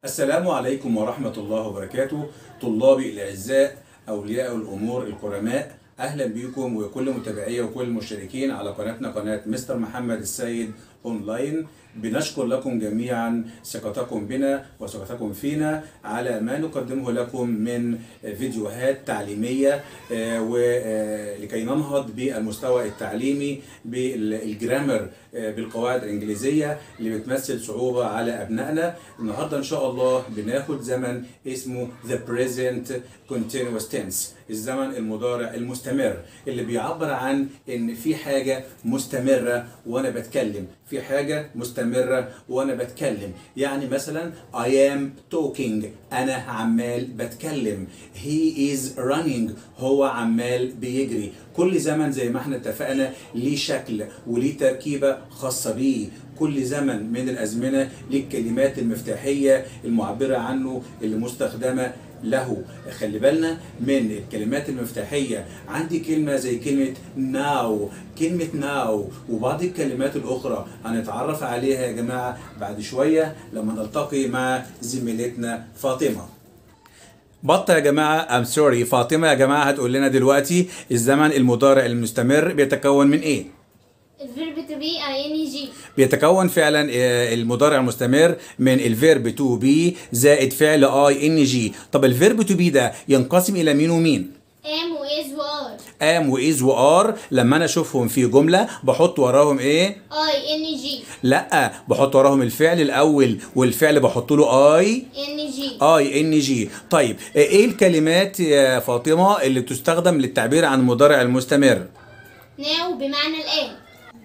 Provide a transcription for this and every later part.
السلام عليكم ورحمة الله وبركاته طلابي الأعزاء أولياء الأمور الكرماء أهلا بكم وكل متابعي وكل المشتركين على قناتنا قناة مستر محمد السيد أونلاين بنشكر لكم جميعا ثقتكم بنا وثقتكم فينا على ما نقدمه لكم من فيديوهات تعليمية آه، ولكي ننهض بالمستوى التعليمي بالجرامر آه، بالقواعد الإنجليزية اللي بتمثل صعوبة على أبنائنا النهاردة إن شاء الله بناخد زمن اسمه the present continuous tense الزمن المضارع المستمر اللي بيعبر عن ان في حاجة مستمرة وانا بتكلم في حاجة مستمرة وانا بتكلم يعني مثلا I am talking انا عمال بتكلم he is running هو عمال بيجري كل زمن زي ما احنا اتفقنا ليه شكل وليه تركيبة خاصة بيه كل زمن من الأزمنة ليه الكلمات المفتاحية المعبرة عنه اللي مستخدمة له خلي بالنا من الكلمات المفتاحية عندي كلمة زي كلمة ناو كلمة ناو وبعض الكلمات الأخرى هنتعرف عليها يا جماعة بعد شوية لما نلتقي مع زميلتنا فاطمة بطة يا جماعة I'm sorry فاطمة يا جماعة هتقول لنا دلوقتي الزمن المضارع المستمر بيتكون من إيه؟ الفيرب تو بي اي ان جي بيتكون فعلا آه، المضارع المستمر من الفيرب تو بي زائد فعل اي ان جي طب الفيرب تو بي ده ينقسم الى مين ومين ام واز وار ام واز وار لما انا اشوفهم في جمله بحط وراهم ايه اي ان جي لا بحط وراهم الفعل الاول والفعل بحط له اي ان جي اي ان جي طيب آه، ايه الكلمات يا فاطمه اللي بتستخدم للتعبير عن المضارع المستمر ناو بمعنى الان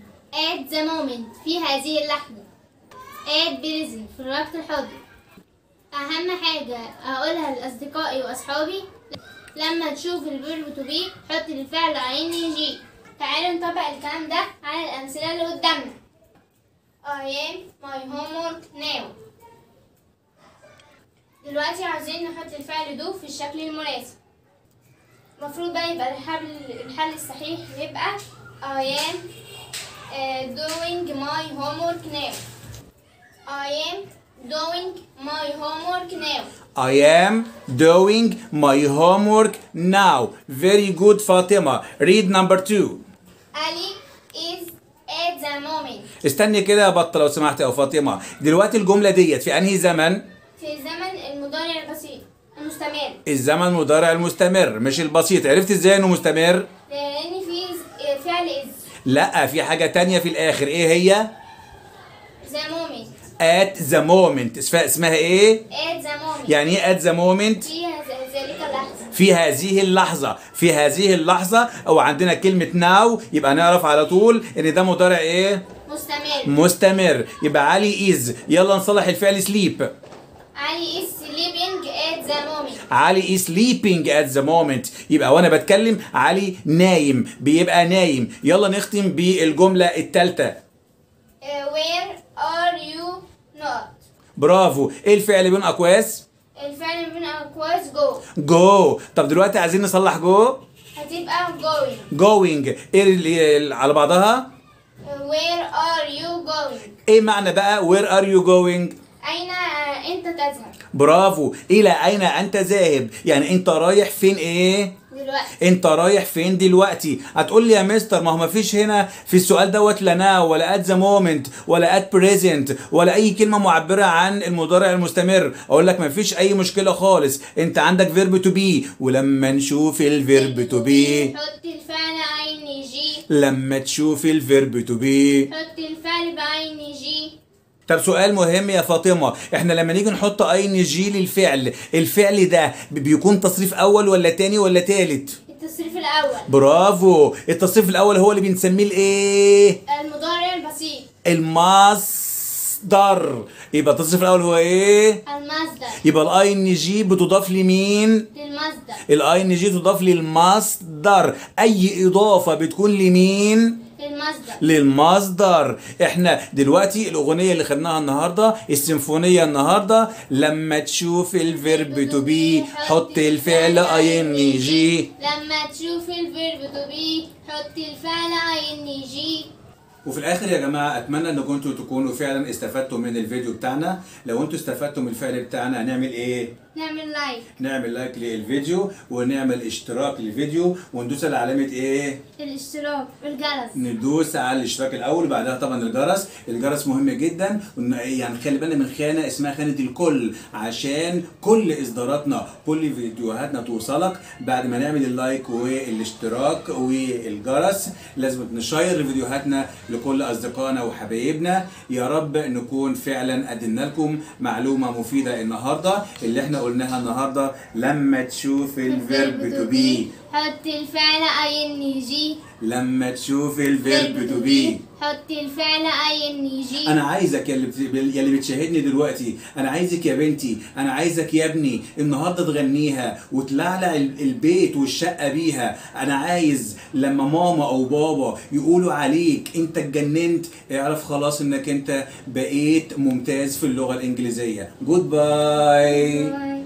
at the moment في هذه اللحظة at present في الوقت الحاضر أهم حاجة أقولها لأصدقائي وأصحابي لما تشوف الفيرب تو بي حط الفعل اي ان جي تعالوا نطبق الكلام ده على الأمثلة اللي قدامنا I am my homework now دلوقتي عاوزين نحط الفعل دو في الشكل المناسب المفروض بقى يبقى الحل الحل الصحيح يبقى I am uh, doing my homework now I am doing my homework now I am doing my homework now. Very good, Fatima. Read number two. Ali is at the moment استني كده يا بطة لو سمحت يا فاطمة. دلوقتي الجملة ديت في أنهي زمن؟ في زمن المضارع البسيط المستمر الزمن المضارع المستمر مش البسيط. عرفت ازاي انه مستمر؟ لأن في ز- فعل is لا في حاجة تانية في الآخر ايه هي؟ the moment at the moment اسمها اسمها ايه؟ at the moment يعني ايه at the moment؟ في هذ- ذلك اللحظة في هذه اللحظة في هذه اللحظة أو عندنا كلمة now يبقى نعرف على طول إن ده مضارع إيه؟ مستمر مستمر يبقى علي is يلا نصلح الفعل sleep علي is sleeping at the moment علي is sleeping at the moment يبقى وانا بتكلم علي نايم بيبقى نايم يلا نختم بالجملة التالتة Uh, where are you not برافو ايه الفعل بين اقواس الفعل من أقواس go جو طب دلوقتي عايزين نصلح جو هتبقى going going ايه اللي على بعضها Uh, where are you going ايه معنى بقى where are you going أين آه، أنت تذهب برافو الى اين انت ذاهب يعني انت رايح فين ايه دلوقتي انت رايح فين دلوقتي هتقول لي يا مستر ما هو ما فيش هنا في السؤال دوت لا ناو ولا ات ذا مومنت ولا ات بريزنت ولا اي كلمه معبره عن المضارع المستمر اقول لك ما فيش اي مشكله خالص انت عندك فيرب تو بي ولما نشوف الفيرب تو بي حط الفعل عين جي لما تشوف الفيرب تو بي حط الفعل بعين جي طب سؤال مهم يا فاطمه احنا لما نيجي نحط اي ان جي للفعل الفعل ده بيكون تصريف اول ولا تاني ولا تالت التصريف الأول برافو التصريف الاول هو اللي بنسميه الايه المضارع البسيط المصدر يبقى التصريف الاول هو ايه المصدر يبقى الاي ان جي بتضاف لمين للمصدر الاي ان جي تضاف للمصدر اي اضافه بتكون لمين للمصدر للمصدر احنا دلوقتي الاغنيه اللي خدناها النهارده السيمفونيه النهارده لما تشوف الفيرب تو بي حط الفعل اي ان جي لما تشوف الفيرب تو بي حط الفعل ان جي وفي الاخر يا جماعه اتمنى انكم انتوا تكونوا فعلا استفدتوا من الفيديو بتاعنا لو انتوا استفدتوا من الفعل بتاعنا هنعمل ايه نعمل لايك نعمل لايك للفيديو ونعمل اشتراك للفيديو وندوس على علامه ايه الاشتراك والجرس ندوس على الاشتراك الاول وبعدها طبعا الجرس الجرس مهم جدا ون- يعني خلي بالنا من خانه اسمها خانه الكل عشان كل اصداراتنا كل فيديوهاتنا توصلك بعد ما نعمل اللايك والاشتراك والجرس لازم نشير فيديوهاتنا لكل اصدقائنا وحبايبنا يا رب نكون فعلا قدمنا لكم معلومه مفيده النهارده اللي احنا قلناها النهارده لما تشوف الفيرب تو بي حط الفعل اي ان جي لما تشوف الفيرب تو بي حط الفعل اي ان جي انا عايزك يا اللي بت... يا اللي بتشاهدني دلوقتي انا عايزك يا بنتي انا عايزك يا ابني النهارده تغنيها وتلعلع ال- البيت والشقه بيها انا عايز لما ماما او بابا يقولوا عليك انت اتجننت اعرف خلاص انك انت بقيت ممتاز في اللغه الانجليزيه جود باي باي.